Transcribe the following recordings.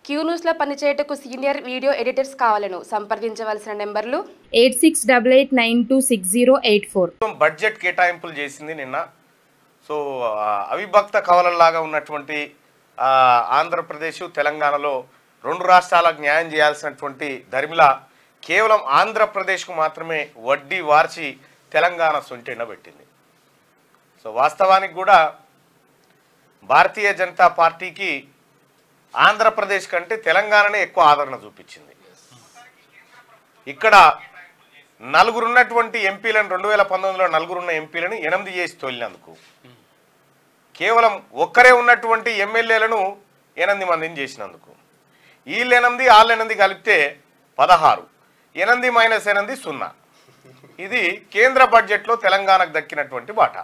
Queue న్యూస్లో పనిచేయటకు senior video editors కావాలను సంప్రదించవలసిన నెంబర్లు eight six double eight nine two six zero eight four ప్రభుత్వం బడ్జెట్ కేటాయింపులు చేసింది నిన్న సో ఆ, అవిభక్త కవలలాగా ఉన్నటువంటి ఆ, ఆంధ్రప్రదేశ్ తెలంగాణలో రెండు రాష్ట్రాలకు న్యాయం చేయాల్సినటువంటి ధర్మిల కేవలం ఆంధ్రప్రదేశ్కు మాత్రమే వడ్డీ వార్చి తెలంగాణ సొంటెండ పెట్టింది సో వాస్తవానికి కూడా భారతీయ జనతా పార్టీకి ఆంధ్రప్రదేశ్ కంటే తెలంగాణనే ఎక్కువ ఆదరణ చూపించింది ఇక్కడ నలుగురున్నటువంటి ఎంపీలను రెండు వేల పంతొమ్మిదిలో నలుగురున్న ఎంపీలను ఎనిమిది చేసి తోలినందుకు కేవలం ఒక్కరే ఉన్నటువంటి ఎమ్మెల్యేలను ఎనిమిది మందిని చేసినందుకు వీళ్ళు ఎనిమిది వాళ్ళు ఎనిమిది కలిపితే పదహారు ఎనిమిది మైనస్ ఎనిమిది సున్నా ఇది కేంద్ర బడ్జెట్లో తెలంగాణకు దక్కినటువంటి వాటా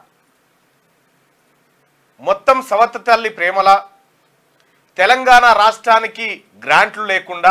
మొత్తం సవత్త తల్లి ప్రేమల తెలంగాణ రాష్ట్రానికి గ్రాంట్లు లేకుండా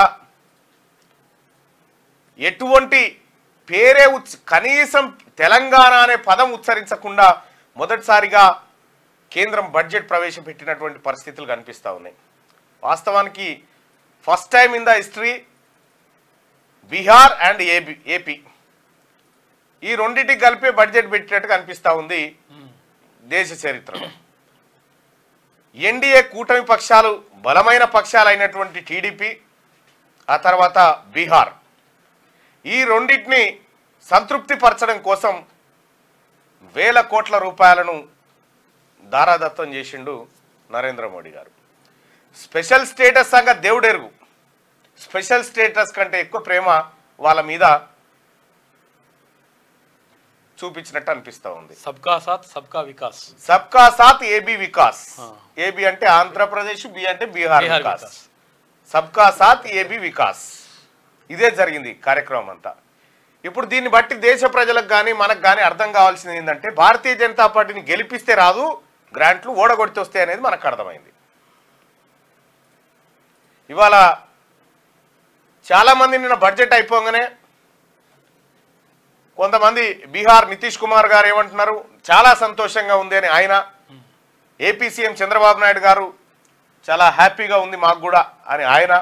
ఎటువంటి పేరే ఉచ్ కనీసం తెలంగాణ అనే పదం ఉచ్చరించకుండా మొదటిసారిగా కేంద్రం బడ్జెట్ ప్రవేశపెట్టినటువంటి పరిస్థితులు కనిపిస్తూ ఉన్నాయి వాస్తవానికి first time in the history Bihar and ఏబి ఏపీ ఈ రెండింటికి కలిపే బడ్జెట్ పెట్టినట్టు కనిపిస్తూ ఉంది దేశ చరిత్రలో ఎన్డీఏ కూటమి పక్షాలు బలమైన పక్షాలు అయినటువంటి టీడీపీ ఆ తర్వాత బీహార్ ఈ రెండింటిని సంతృప్తిపరచడం కోసం వేల కోట్ల రూపాయలను దారాదత్తం చేసిండు నరేంద్ర మోడీ గారు స్పెషల్ స్టేటస్ సంగ దేవుడెరుగు స్పెషల్ స్టేటస్ కంటే ఎక్కువ ప్రేమ వాళ్ళ మీద చూపించినట్టు అనిపిస్తూ ఉంది సబ్కా సాత్ సబ్కా వికాస్ సబ్కా సాత్ ఏబీ వికాస్ ఆ. ఏబీ అంటే ఆంధ్రప్రదేశ్ బి అంటే బీహార్ బీహార్ వికాస్ వికాస్. సబ్కా సాత్ ఏబీ వికాస్ ఇదే జరిగింది కార్యక్రమం అంతా ఇప్పుడు దీన్ని బట్టి దేశ ప్రజలకు కానీ మనకు కానీ అర్థం కావాల్సింది ఏంటంటే భారతీయ జనతా పార్టీని గెలిపిస్తే రాదు గ్రాంట్లు ఓడగొడితే వస్తాయి అనేది మనకు అర్థమైంది ఇవాళ చాలామంది నిన్న బడ్జెట్ అయిపోగానే కొంతమంది బీహార్ నితీష్ కుమార్ గారు ఏమంటున్నారు చాలా సంతోషంగా ఉంది అని ఆయన ఏపీ సీఎం చంద్రబాబు నాయుడు గారు చాలా హ్యాపీగా ఉంది మాకు కూడా అని ఆయన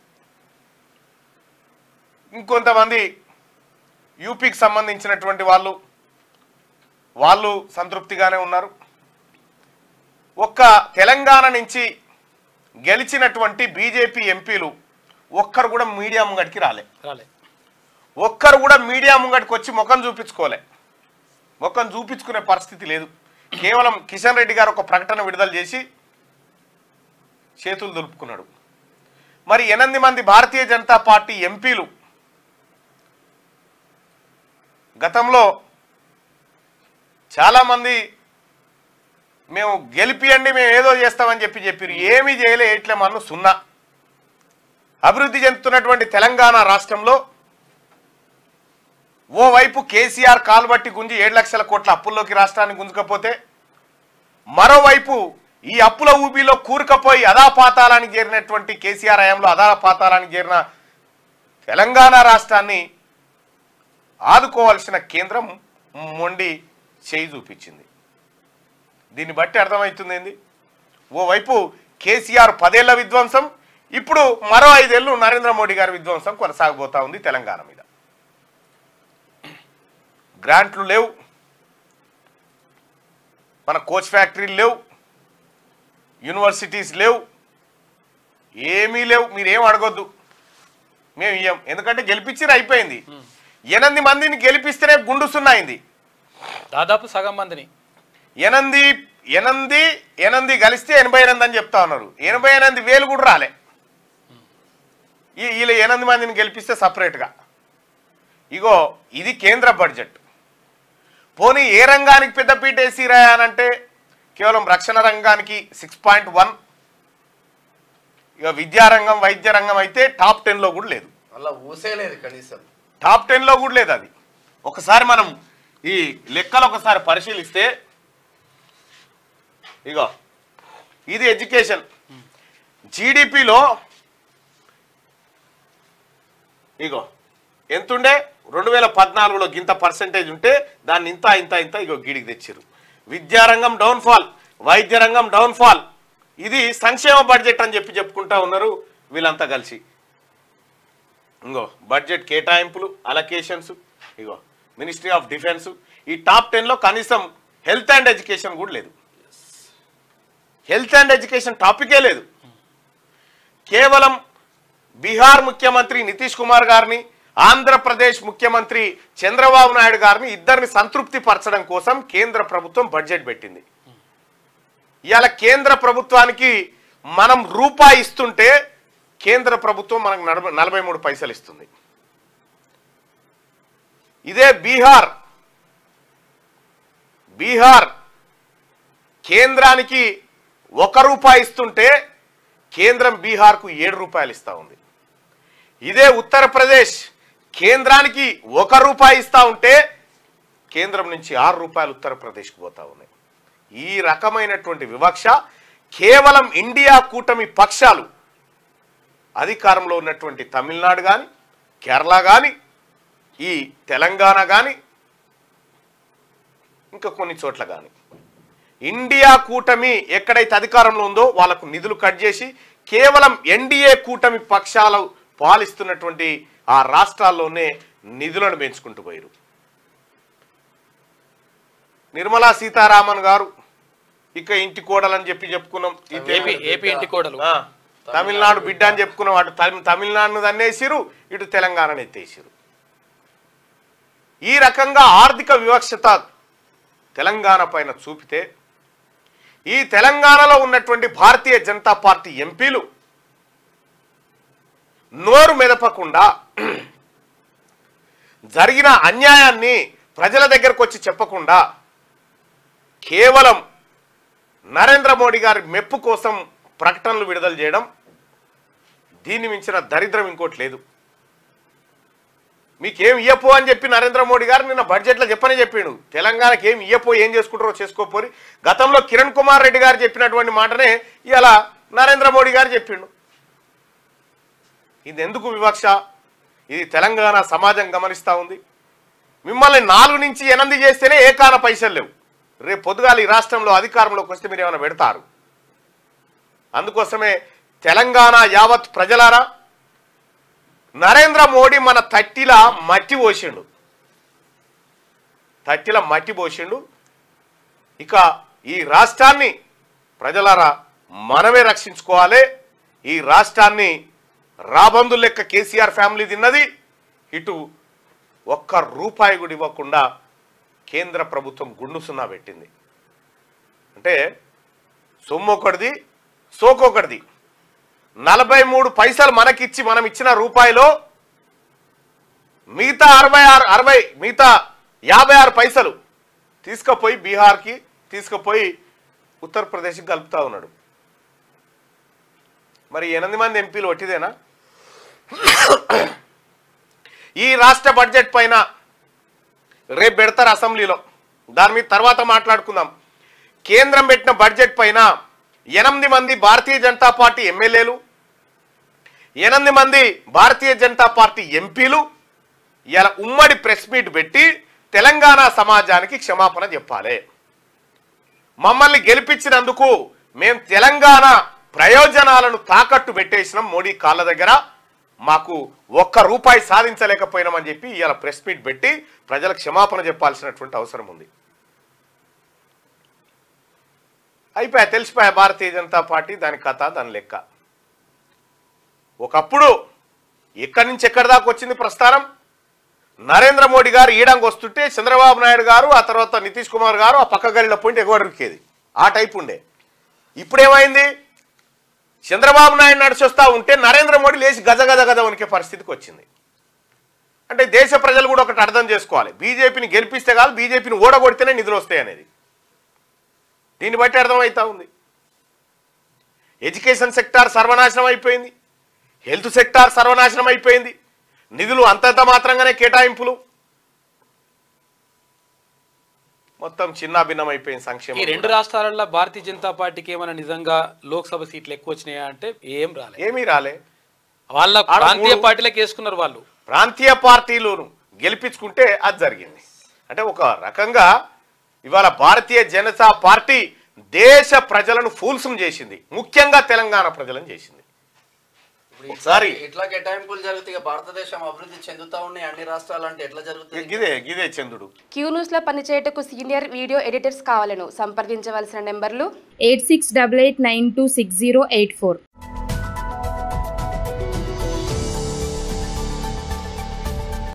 ఇంకొంతమంది యూపీకి సంబంధించినటువంటి వాళ్ళు వాళ్ళు సంతృప్తిగానే ఉన్నారు ఒక్క తెలంగాణ నుంచి గెలిచినటువంటి బీజేపీ ఎంపీలు ఒక్కరు కూడా మీడియా ముంగడికి రాలే రాలే ఒక్కరు కూడా మీడియా ముంగటికి వచ్చి ముఖం చూపించుకోలే ముఖం చూపించుకునే పరిస్థితి లేదు కేవలం కిషన్ రెడ్డి గారు ఒక ప్రకటన విడుదల చేసి చేతులు దులుపుకున్నాడు మరి ఎనిమిది మంది భారతీయ జనతా పార్టీ ఎంపీలు గతంలో చాలామంది మేము గెలిపియండి మేము ఏదో చేస్తామని చెప్పి చెప్పారు ఏమీ చేయలే ఎట్లే మన్ను సున్నా అభివృద్ధి చెందుతున్నటువంటి తెలంగాణ రాష్ట్రంలో ఓవైపు కేసీఆర్ కాలుబట్టి గుంజి ఏడు లక్షల కోట్ల అప్పుల్లోకి రాష్ట్రాన్ని గుంజుకపోతే మరోవైపు ఈ అప్పుల ఊబిలో కూరుకపోయి అదాపాతాలానికి చేరినటువంటి కేసీఆర్ హయాంలో అదాపాతాలానికి చేరిన తెలంగాణ రాష్ట్రాన్ని ఆదుకోవాల్సిన కేంద్రం మొండి చేయి చూపించింది దీన్ని బట్టి అర్థమవుతుంది ఏంది ఓవైపు కేసీఆర్ పదేళ్ల విధ్వంసం ఇప్పుడు మరో ఐదేళ్లు నరేంద్ర మోడీ గారి విధ్వంసం కొనసాగబోతా ఉంది తెలంగాణ మీద గ్రాంట్లు లేవు మన కోచ్ ఫ్యాక్టరీలు లేవు యూనివర్సిటీస్ లేవు ఏమీ లేవు మీరేం అడగొద్దు మేము ఇయ్యం ఎందుకంటే గెలిపించి అయిపోయింది ఎనిమిది మందిని గెలిపిస్తేనే గుండు సున్నా అయింది దాదాపు సగం మందిని ఎనిమిది ఎనిమిది ఎనిమిది కలిస్తే ఎనభై ఎనిమిది అని చెప్తా ఉన్నారు ఎనభై ఎనిమిది వేలు కూడా రాలే ఈ వీళ్ళ ఎనిమిది మందిని గెలిపిస్తే సపరేట్గా ఇగో ఇది కేంద్ర బడ్జెట్ పోనీ ఏ రంగానికి పెద్దపీట వేసిరా అనంటే కేవలం రక్షణ రంగానికి సిక్స్ పాయింట్ వన్ ఇక విద్యారంగం వైద్య రంగం అయితే టాప్ టెన్లో కూడా లేదు అలా ఊసేలేదు కనీసం టాప్ టెన్లో కూడా లేదు అది ఒకసారి మనం ఈ లెక్కలు ఒకసారి పరిశీలిస్తే ఇగో ఇది ఎడ్యుకేషన్ జీడిపిలో ఇగో ఎంతుండే రెండు వేల పద్నాలుగులో గింత పర్సెంటేజ్ ఉంటే దాన్ని ఇంత ఇంత ఇంత ఇగో గీడికి తెచ్చారు విద్యారంగం డౌన్ఫాల్ వైద్య రంగం డౌన్ఫాల్ ఇది సంక్షేమ బడ్జెట్ అని చెప్పి చెప్పుకుంటా ఉన్నారు వీళ్ళంతా కలిసి ఇంగో బడ్జెట్ కేటాయింపులు అలొకేషన్స్ ఇగో మినిస్ట్రీ ఆఫ్ డిఫెన్స్ ఈ టాప్ టెన్లో కనీసం హెల్త్ అండ్ ఎడ్యుకేషన్ కూడా లేదు హెల్త్ అండ్ ఎడ్యుకేషన్ టాపికే లేదు కేవలం బీహార్ ముఖ్యమంత్రి నితీష్ కుమార్ గారిని ఆంధ్రప్రదేశ్ ముఖ్యమంత్రి చంద్రబాబు నాయుడు గారిని ఇద్దరిని సంతృప్తి పరచడం కోసం కేంద్ర ప్రభుత్వం బడ్జెట్ పెట్టింది ఇవాళ కేంద్ర ప్రభుత్వానికి మనం రూపాయి ఇస్తుంటే కేంద్ర ప్రభుత్వం మనకు నలభై నలభై మూడు పైసలు ఇస్తుంది ఇదే బీహార్ బీహార్ కేంద్రానికి ఒక రూపాయి ఇస్తుంటే కేంద్రం బీహార్కు ఏడు రూపాయలు ఇస్తా ఉంది ఇదే ఉత్తరప్రదేశ్ కేంద్రానికి ఒక రూపాయి ఇస్తా ఉంటే కేంద్రం నుంచి ఆరు రూపాయలు ఉత్తరప్రదేశ్కి పోతా ఉన్నాయి ఈ రకమైనటువంటి వివక్ష కేవలం ఇండియా కూటమి పక్షాలు అధికారంలో ఉన్నటువంటి తమిళనాడు కానీ కేరళ కానీ ఈ తెలంగాణ కానీ ఇంకా కొన్ని చోట్ల కానీ ఇండియా కూటమి ఎక్కడైతే అధికారంలో ఉందో వాళ్ళకు నిధులు కట్ చేసి కేవలం ఎన్డీఏ కూటమి పక్షాలు పాలిస్తున్నటువంటి ఆ రాష్ట్రాల్లోనే నిధులను పెంచుకుంటూ పోయారు నిర్మలా సీతారామన్ గారు ఇక ఇంటి కోడలని చెప్పి చెప్పుకున్నాం ఈ ఏపీ తెలు- ఏపీ ఇంటి కోడలు ఆ, తమిళనాడు బిడ్డ అని చెప్పుకున్నాం అటు తమి- తమిళనాడును తన్నేసిరు ఇటు తెలంగాణను ఎత్తేసిరు ఈ రకంగా ఆర్థిక వివక్షత తెలంగాణ పైన చూపితే ఈ తెలంగాణలో ఉన్నటువంటి భారతీయ జనతా పార్టీ ఎంపీలు నోరు మెదపకుండా జరిగిన అన్యాయాన్ని ప్రజల దగ్గరకు వచ్చి చెప్పకుండా కేవలం నరేంద్ర మోడీ గారి మెప్పు కోసం ప్రకటనలు విడుదల చేయడం దీన్ని మించిన దరిద్రం ఇంకోటి లేదు మీకేం ఇయ్యపో అని చెప్పి నరేంద్ర మోడీ గారు నిన్న బడ్జెట్లో చెప్పని చెప్పిండు తెలంగాణకి ఏం ఇయ్యపో ఏం చేసుకుంటారో చేసుకోపోరి గతంలో కిరణ్ కుమార్ రెడ్డి గారు చెప్పినటువంటి మాటనే ఇలా నరేంద్ర మోడీ గారు చెప్పిండు ఇది ఎందుకు వివక్ష ఇది తెలంగాణ సమాజం గమనిస్తూ ఉంది మిమ్మల్ని నాలుగు నుంచి ఎనిమిది చేస్తేనే ఏకాన పైసలు లేవు రేపు పొద్దుగాల ఈ రాష్ట్రంలో అధికారంలోకి వస్తే మీరు ఏమైనా పెడతారు అందుకోసమే తెలంగాణ యావత్ ప్రజలారా నరేంద్ర మోడీ మన తట్టిలా మట్టి పోసిండు తట్టిలా మట్టి పోసిండు ఇక ఈ రాష్ట్రాన్ని ప్రజలారా మనమే రక్షించుకోవాలి ఈ రాష్ట్రాన్ని రాబందు లెక్క కేసీఆర్ ఫ్యామిలీ తిన్నది ఇటు ఒక్క రూపాయి కూడా ఇవ్వకుండా కేంద్ర ప్రభుత్వం గుండు సున్నా పెట్టింది అంటే సొమ్ము ఒకటిది సోకొకటిది నలభై మూడు పైసలు మనకిచ్చి మనం ఇచ్చిన రూపాయిలో మిగతా అరవై ఆరు అరవై మిగతా యాభై ఆరు పైసలు తీసుకుపోయి బీహార్కి తీసుకుపోయి ఉత్తరప్రదేశ్కి కలుపుతా ఉన్నాడు మరి ఎనిమిది మంది ఎంపీలు ఒట్టిదేనా ఈ రాష్ట్ర బడ్జెట్ పైన రేపు పెడతారు అసెంబ్లీలో దాని మీద తర్వాత మాట్లాడుకుందాం కేంద్రం పెట్టిన బడ్జెట్ పైన ఎనిమిది మంది భారతీయ జనతా పార్టీ ఎమ్మెల్యేలు ఎనిమిది మంది భారతీయ జనతా పార్టీ ఎంపీలు ఇలా ఉమ్మడి ప్రెస్ మీట్ పెట్టి తెలంగాణ సమాజానికి క్షమాపణ చెప్పాలి మమ్మల్ని గెలిపించినందుకు మేము తెలంగాణ ప్రయోజనాలను తాకట్టు పెట్టేసినాం మోడీ కాళ్ళ దగ్గర మాకు ఒక్క రూపాయి సాధించలేకపోయినామని చెప్పి ఇవాళ ప్రెస్ మీట్ పెట్టి ప్రజలకు క్షమాపణ చెప్పాల్సినటువంటి అవసరం ఉంది అయిపోయా తెలిసిపోయా భారతీయ జనతా పార్టీ దాని కథ దాని లెక్క ఒకప్పుడు ఎక్కడి నుంచి ఎక్కడి దాకా వచ్చింది ప్రస్థానం నరేంద్ర మోడీ గారు ఈడంగా వస్తుంటే చంద్రబాబు నాయుడు గారు ఆ తర్వాత నితీష్ కుమార్ గారు ఆ పక్క గడిలో పోయింటే ఎగవరికేది ఆ టైప్ ఉండే ఇప్పుడేమైంది చంద్రబాబు నాయుడు నడిచి వస్తూ ఉంటే నరేంద్ర మోడీ లేచి గజ గజ గజ వణికే పరిస్థితికి వచ్చింది అంటే దేశ ప్రజలు కూడా ఒకటి అర్థం చేసుకోవాలి బీజేపీని గెలిపిస్తే కాదు బీజేపీని ఓడగొడితేనే నిధులు వస్తాయి అనేది దీన్ని బట్టి అర్థమవుతా ఉంది ఎడ్యుకేషన్ సెక్టార్ సర్వనాశనం అయిపోయింది హెల్త్ సెక్టార్ సర్వనాశనం అయిపోయింది నిధులు అంతంత మాత్రంగానే కేటాయింపులు మొత్తం చిన్న భిన్నం అయిపోయింది ఈ సంక్షేమం రెండు రాష్ట్రాలలో భారతీయ జనతా పార్టీకి ఏమైనా నిజంగా లోక్సభ సీట్లు ఎక్కువ వచ్చినాయా అంటే ఏం రాలేదు ఏమీ రాలే వాళ్ళ ఆడ ప్రాంతీయ మూడు- పార్టీలకు వేసుకున్నారు వాళ్ళు ప్రాంతీయ పార్టీలను గెలిపించుకుంటే అది జరిగింది అంటే ఒక రకంగా ఇవాళ భారతీయ జనతా పార్టీ దేశ ప్రజలను ఫూల్స్ను చేసింది ముఖ్యంగా తెలంగాణ ప్రజలను చేసింది ఇప్పుడు ఇట్లా- ఒకసారి ఇట్లా కేటాయింపులు జరిగితే ఇక భారతదేశం అభివృద్ధి చెందుతా ఉన్నాయి అన్ని రాష్ట్రాలు అంటే ఎట్లా జరుగుతుంది గిదే గిదే చంద్రుడు క్యూ న్యూస్లో పనిచేయటకు సీనియర్ వీడియో ఎడిటర్స్ కావాలను సంప్రదించవలసిన నెంబర్లు eight six double eight nine two six zero eight four